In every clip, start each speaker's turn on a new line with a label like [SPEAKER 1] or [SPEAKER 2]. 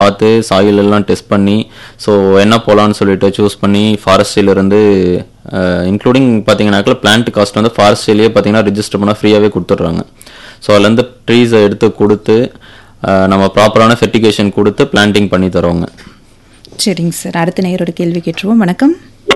[SPEAKER 1] பார்த்து சாயில் எல்லாம் டெஸ்ட் பண்ணி ஸோ என்ன போகலான்னு சொல்லிட்டு சூஸ் பண்ணி ஃபாரஸ்ட்ரியிலேருந்து இன்க்ளூடிங் பார்த்தீங்கன்னாக்கா பிளான்ட் காஸ்ட் வந்து ஃபாரஸ்ட்ரியிலேயே பார்த்தீங்கன்னா ரிஜிஸ்டர் பண்ணால் ஃப்ரீயாகவே கொடுத்துட்றாங்க ஸோ அதுலேருந்து ட்ரீஸை எடுத்து கொடுத்து அஹ், நம்ம ப்ராப்பரான ஃபெர்டிகேஷன் கொடுத்து பிளான்டிங் பண்ணி தருவாங்க
[SPEAKER 2] சரிங்க சார் அடுத்த நேயரோட கேள்வி கேட்டுருவோம் வணக்கம்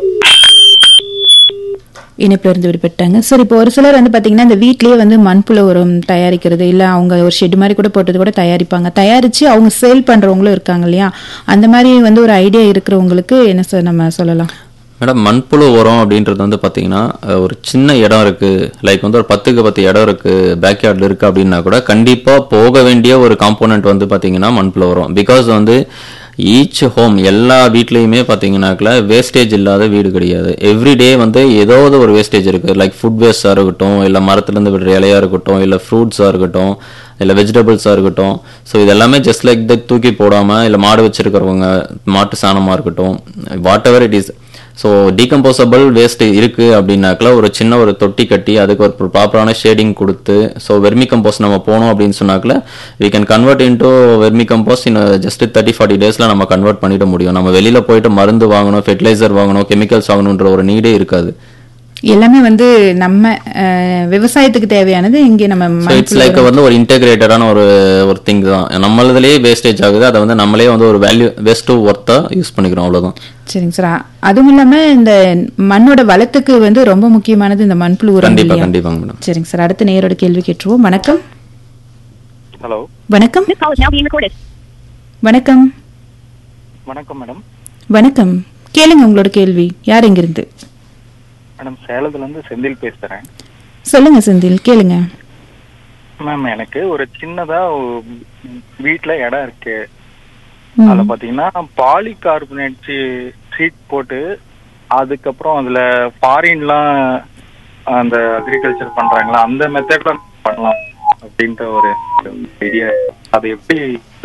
[SPEAKER 2] இணைப்புல இருந்து விடுபட்டாங்க சார் இப்போ ஒரு சிலர் வந்து பாத்தீங்கன்னா இந்த வீட்லயே வந்து மண்புழு உரம் தயாரிக்கிறது இல்ல அவங்க ஒரு ஷெட் மாதிரி கூட போட்டது கூட தயாரிப்பாங்க தயாரிச்சு அவங்க சேல் பண்றவங்களும் இருக்காங்க இல்லையா அந்த மாதிரி வந்து ஒரு ஐடியா இருக்கிறவங்களுக்கு என்ன சார் நம்ம சொல்லலாம்
[SPEAKER 1] மேடம் மண்புழு உரம் அப்படின்றது வந்து பார்த்தீங்கன்னா அஹ், ஒரு சின்ன இடம் இருக்குது லைக் வந்து ஒரு பத்துக்கு பத்து இடம் இருக்குது பேக்யார்டில் இருக்குது அப்படின்னா கூட கண்டிப்பாக போக வேண்டிய ஒரு காம்போனன்ட் வந்து பார்த்தீங்கன்னா மண்புழு உரம் பிகாஸ் வந்து ஈச் ஹோம் எல்லா வீட்லேயுமே பார்த்தீங்கன்னாக்கல வேஸ்டேஜ் இல்லாத வீடு கிடையாது எவ்ரிடே வந்து ஏதாவது ஒரு வேஸ்டேஜ் இருக்குது லைக் ஃபுட் வேஸ்ட்டாக இருக்கட்டும் இல்லை மரத்துலேருந்து விடுற இலையாக இருக்கட்டும் இல்லை ஃப்ரூட்ஸாக இருக்கட்டும் இல்லை வெஜிடபிள்ஸாக இருக்கட்டும் ஸோ இது எல்லாமே ஜஸ்ட் லைக் த தூக்கி போடாமல் இல்லை மாடு வச்சிருக்கிறவங்க மாட்டு சாணமாக இருக்கட்டும் whatever it is so decomposable waste இருக்கு அப்படின்னாக்கல ஒரு சின்ன ஒரு தொட்டி கட்டி அதுக்கு ஒரு ப்ராப்பரான ஷேடிங் கொடுத்து ஸோ வெர்மி கம்போஸ்ட் நம்ம போனோம் அப்படின்னு சொன்னாக்கல we can convert into vermicompost in just thirty forty டேஸில் நம்ம கன்வெர்ட் பண்ணிட முடியும் நம்ம வெளியில் போயிட்டு மருந்து வாங்கணும் ஃபெர்டிலைசர் வாங்கணும் கெமிக்கல்ஸ் வாங்கணுன்ற ஒரு நீடே இருக்காது
[SPEAKER 2] எல்லாமே வந்து நம்ம அஹ், விவசாயத்துக்கு தேவையானது இங்கே நம்ம
[SPEAKER 1] ஸோ இட்ஸ் லைக் வந்து ஒரு இன்டெகிரேட்டடான ஒரு ஒரு திங் தான் நம்மளதுலேயே வேஸ்டேஜ் ஆகுது அதை வந்து நம்மளே வந்து ஒரு வேல்யூ வேஸ்ட் டு ஒர்த்தாக யூஸ் பண்ணிக்கிறோம் அவ்வளோதான்
[SPEAKER 2] சரிங்க சார் அ- அதுவும் இல்லாம இந்த மண்ணோட வளத்துக்கு வந்து ரொம்ப முக்கியமானது இந்த மண்புழு உரம்
[SPEAKER 1] கண்டிப்பாக
[SPEAKER 2] இல்லையா
[SPEAKER 1] கண்டிப்பாங்க மேடம்
[SPEAKER 2] சரிங்க சார் அடுத்த நேயரோட கேள்வி கேட்டுருவோம் வணக்கம்
[SPEAKER 3] ஹலோ
[SPEAKER 2] வணக்கம்
[SPEAKER 4] This call is now being recorded.
[SPEAKER 2] வணக்கம்
[SPEAKER 3] வணக்கம் மேடம்
[SPEAKER 2] வணக்கம் கேளுங்க உங்களோட கேள்வி யார் எங்கிருந்து
[SPEAKER 3] மேடம் சேலத்துல இருந்து செந்தில் பேசுறேன்
[SPEAKER 2] சொல்லுங்க செந்தில் கேளுங்க
[SPEAKER 3] மேம் எனக்கு ஒரு சின்னதா ஒ- வீட்ல இடம் இருக்கு
[SPEAKER 2] ம்.
[SPEAKER 3] அதுல பாத்தீங்கன்னா பாலி கார்பனேட் சீட் போட்டு அதுக்கப்புறம் அதுல ஃபாரின்லாம் அந்த அக்ரிகல்ச்சர் பண்றாங்களா அந்த மெத்தட்ல பண்ணலாம் அப்படின்ற ஒரு ஐடியா அதை எப்படி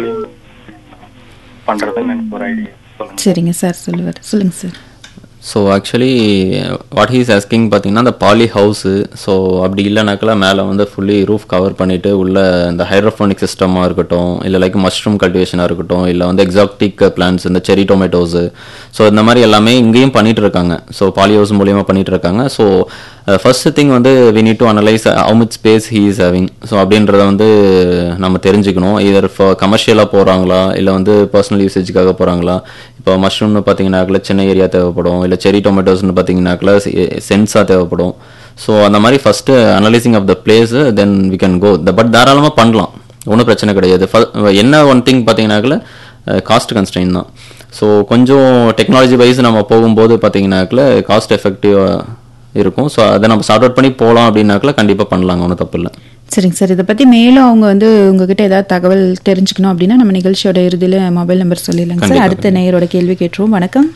[SPEAKER 3] பண்றதுன்னு எனக்கு ஒரு ஐடியா சொல்லுங்க
[SPEAKER 2] சரிங்க சார் சொல்லுவார் சொல்லுங்க sir
[SPEAKER 1] so actually what he's asking பார்த்தீங்கன்னா இந்த பாலி ஹவுஸு ஸோ அப்படி இல்லைனாக்கல மேலே வந்து ஃபுல்லி ரூஃப் கவர் பண்ணிவிட்டு உள்ள இந்த ஹைட்ரோஃபோனிக் சிஸ்டமாக இருக்கட்டும் இல்லை லைக் மஷ்ரூம் கல்டிவேஷனாக இருக்கட்டும் இல்லை வந்து எக்ஸாக்டிக் பிளான்ஸ் இந்த செரி டொமேட்டோஸு ஸோ இந்த மாதிரி எல்லாமே இங்கேயும் பண்ணிட்டு இருக்காங்க ஸோ பாலி ஹவுஸ் மூலியமாக பண்ணிட்டு இருக்காங்க ஸோ ஃபர்ஸ்ட் திங் வந்து we need to analyse how much space he is having so அப்படின்றத வந்து நம்ம தெரிஞ்சுக்கணும் இதர் இப்போ கமர்ஷியலாக போகிறாங்களா இல்லை வந்து பர்சனல் யூசேஜுக்காக போகிறாங்களா இப்போ மஷ்ரூம்னு பார்த்தீங்கன்னாக்கல சின்ன ஏரியா தேவைப்படும் இல்லை செரி டொமேட்டோஸ்னு பார்த்தீங்கன்னாக்கல சென்ஸாக தேவைப்படும் ஸோ அந்த மாதிரி first analysing of the place then we can go but தாராளமாக பண்ணலாம் ஒன்றும் பிரச்சனை கிடையாது Fir- என்ன ஒன் திங் பார்த்தீங்கன்னாக்கல காஸ்ட் கன்ஸ்ட்ரெயின் தான் ஸோ கொஞ்சம் டெக்னாலஜி வைஸ் நம்ம போகும்போது பார்த்தீங்கன்னாக்கல காஸ்ட் எஃபெக்டிவாக இருக்கும் ஸோ அதை நம்ம சார்ட் அவுட் பண்ணி போகலாம் அப்படின்னாக்கல கண்டிப்பாக பண்ணலாங்க ஒன்றும் தப்பு இல்லை
[SPEAKER 2] சரிங்க சார் இதை பத்தி மேலும் அவங்க வந்து உங்ககிட்ட ஏதாவது தகவல் தெரிஞ்சுக்கணும் அப்படின்னா நம்ம நிகழ்ச்சியோட இறுதியில மொபைல் நம்பர் சொல்லிடலாங்க சார்
[SPEAKER 1] கண்டிப்பா,
[SPEAKER 2] அடுத்த நேயரோட கேள்வி கேட்டுருவோம் வணக்கம்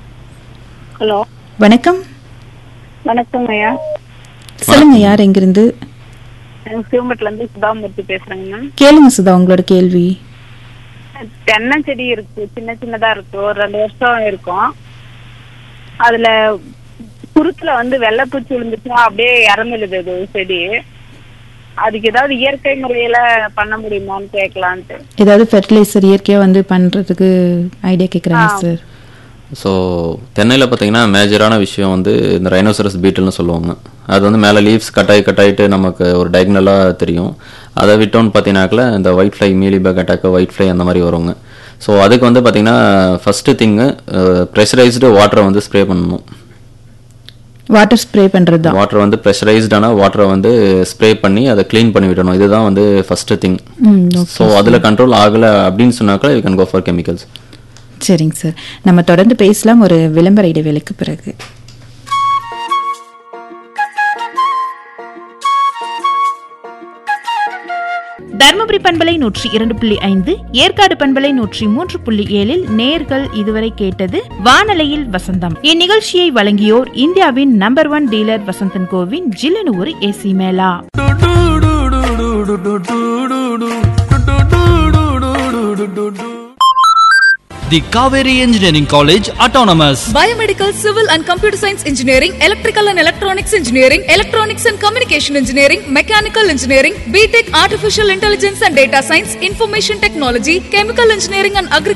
[SPEAKER 4] ஹலோ
[SPEAKER 2] வணக்கம்
[SPEAKER 4] வணக்கம் ஐயா
[SPEAKER 2] சொல்லுங்க யார் எங்கிருந்து
[SPEAKER 4] நான் சிவம்பட்டுல இருந்து சுதாமூர்த்தி பேசுறேங்க மேம்
[SPEAKER 2] கேளுங்க சுதா உங்களோட கேள்வி
[SPEAKER 4] தென்னஞ்செடி இருக்கு சின்ன சின்னதா இருக்கு ஒரு ரெண்டு வருஷம் இருக்கும் அதுல குருத்துல வந்து வெள்ளைப்பூச்சி விழுந்துச்சுன்னா அப்படியே இறந்துடுது அது செடி அதுக்கு ஏதாவது இயற்கை முறையில பண்ண முடியுமான்னு கேட்கலான்ட்டு
[SPEAKER 2] ஏதாவது ஃபெர்டிலைசர் இயற்கையா வந்து பண்றதுக்கு ஐடியா கேக்குறாங்க சார்
[SPEAKER 1] ஸோ தென்னையில் பார்த்தீங்கன்னா மேஜரான விஷயம் வந்து இந்த ரைனோசரஸ் பீட்டில்னு சொல்லுவாங்க அது வந்து மேலே லீவ்ஸ் கட்டாயி கட்டாயிட்டு நமக்கு ஒரு டயக்னலாக தெரியும் அதை விட்டோன்னு பார்த்தீங்கன்னாக்கல இந்த ஒயிட் ஃப்ளை மீலி பேக் அட்டாக்கு ஒயிட் ஃப்ளை அந்த மாதிரி வருங்க ஸோ அதுக்கு வந்து பார்த்தீங்கன்னா ஃபஸ்ட்டு திங்கு ப்ரெஷரைஸ்டு வாட்டரை வந்து ஸ்ப்ரே பண்ணணும்
[SPEAKER 2] வாட்டர் ஸ்ப்ரே பண்றது தான்
[SPEAKER 1] வாட்டர் வந்து ப்ரெஷரைஸ்டான வாட்டரை வந்து ஸ்ப்ரே பண்ணி அதை க்ளீன் பண்ணி விடணும் இதுதான் வந்து ஃபஸ்ட்டு திங்
[SPEAKER 2] ம்
[SPEAKER 1] ஸோ அதில் கண்ட்ரோல் ஆகலை அப்படின்னு சொன்னாக்கல you can go for chemicals
[SPEAKER 2] சரிங்க சார் நம்ம தொடர்ந்து பேசலாம் ஒரு விளம்பர இடைவேளைக்கு பிறகு
[SPEAKER 5] தருமபுரி பண்பலை நூற்றி இரண்டு புள்ளி ஐந்து ஏற்காடு பண்பலை நூற்றி மூன்று புள்ளி ஏழில் நேர்கள் இதுவரை கேட்டது வானலையில் வசந்தம் இந்நிகழ்ச்சியை வழங்கியோர் இந்தியாவின் நம்பர் ஒன் டீலர் வசந்தன் கோவின் ஜில்லனு ஒரு ஏசி மேலா
[SPEAKER 6] The Kaveri Engineering College Autonomous.
[SPEAKER 7] Biomedical, Civil and Computer Science Engineering, Electrical and Electronics Engineering, Electronics and Communication Engineering, Mechanical Engineering, BTech Artificial Intelligence and Data Science, Information Technology, Chemical Engineering and Agriculture.